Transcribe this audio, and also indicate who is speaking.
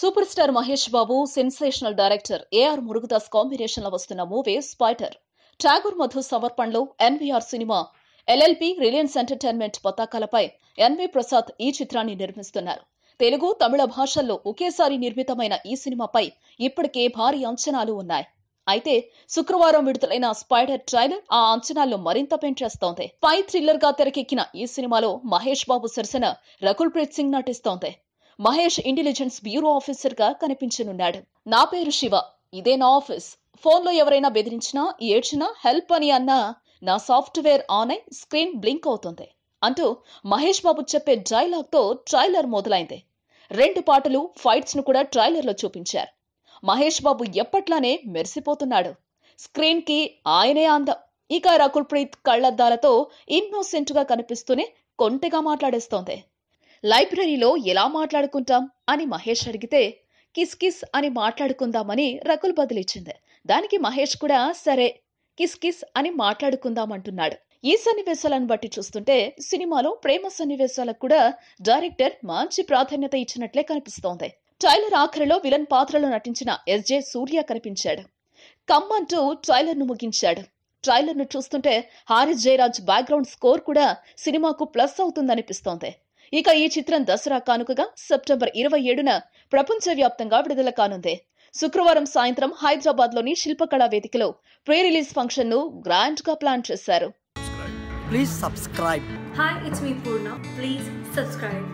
Speaker 1: Super star Mahesh Babu sensational director AR Murugadoss combination లో వస్తున్న movie Spyder Tagore Madhu సమర్పణలో NVR cinema LLP Reliance entertainment పతాకాలపై NV Prasad ఈ చిత్రాన్ని నిర్మిస్తున్నారు తెలుగు తమిళ భాషల్లో ఒకేసారి నిర్మితమైన ఈ సినిమాపై ఇప్పటికే భారీ అంచనాలు ఉన్నాయి అయితే శుక్రవారం విడుదలైన స్పైడర్ ట్రైలర్ ఆ అంచనాలను మరింత పెంచేస్తోంది స్పై థ్రిల్లర్ గా తెరకెక్కిన ఈ సినిమాలో మహేష్ బాబు సరసన రకుల్ ప్రీత్ సింగ్ నటిస్తోంది మహేష్ ఇంటెలిజెన్స్ బ్యూరో ఆఫీసర్ గా కనిపించనున్నాడు నా పేరు శివ ఇదే నా ఆఫీస్ ఫోన్లో ఎవరైనా బెదిరించినా ఏడ్చినా హెల్ప్ అని అన్నా నా సాఫ్ట్వేర్ ఆన్ అయి స్క్రీన్ బ్లింక్ అవుతుంది అంటూ మహేష్ బాబు చెప్పే డైలాగ్ తో ట్రైలర్ మొదలైంది రెండు పాటలు ఫైట్స్ ను కూడా ట్రైలర్ లో చూపించారు మహేష్ బాబు ఎప్పట్లానే మెరిసిపోతున్నాడు స్క్రీన్ కి ఆయనే అందం ఇక రకుల్ ప్రీత్ కళ్లద్దాలతో ఇన్నోసెంట్ గా కనిపిస్తూనే కొంటెగా మాట్లాడేస్తోంది లైబ్రరీలో ఎలా మాట్లాడుకుంటాం అని మహేష్ అడిగితే కిస్ కిస్ అని మాట్లాడుకుందామని రకుల్ బదిలిచ్చింది దానికి మహేష్ కూడా సరే కిస్ కిస్ అని మాట్లాడుకుందామంటున్నాడు ఈ సన్నివేశాలను బట్టి చూస్తుంటే సినిమాలో ప్రేమ సన్నివేశాలకు కూడా డైరెక్టర్ మంచి ప్రాధాన్యత ఇచ్చినట్లే కనిపిస్తోంది ట్రైలర్ ఆఖరిలో విలన్ పాత్రలో నటించిన ఎస్జే సూర్య కనిపించాడు కమ్మంటూ ట్రైలర్ ను ముగించాడు ట్రైలర్ ను చూస్తుంటే హారిస్ జయరాజ్ బ్యాక్గ్రౌండ్ స్కోర్ కూడా సినిమాకు ప్లస్ అవుతుందనిపిస్తోంది ఇక ఈ చిత్రం దసరా కానుకగా సెప్టెంబర్ ఇరవై ఏడున ప్రపంచవ్యాప్తంగా విడుదల కానుంది శుక్రవారం సాయంత్రం హైదరాబాద్ లోని శిల్పకళా వేదికలో ప్రీ రిలీజ్ ఫంక్షన్ ను గ్రాండ్ గా ప్లాన్ చేశారు
Speaker 2: Please subscribe.
Speaker 3: Hi, it's me Purna. Please subscribe.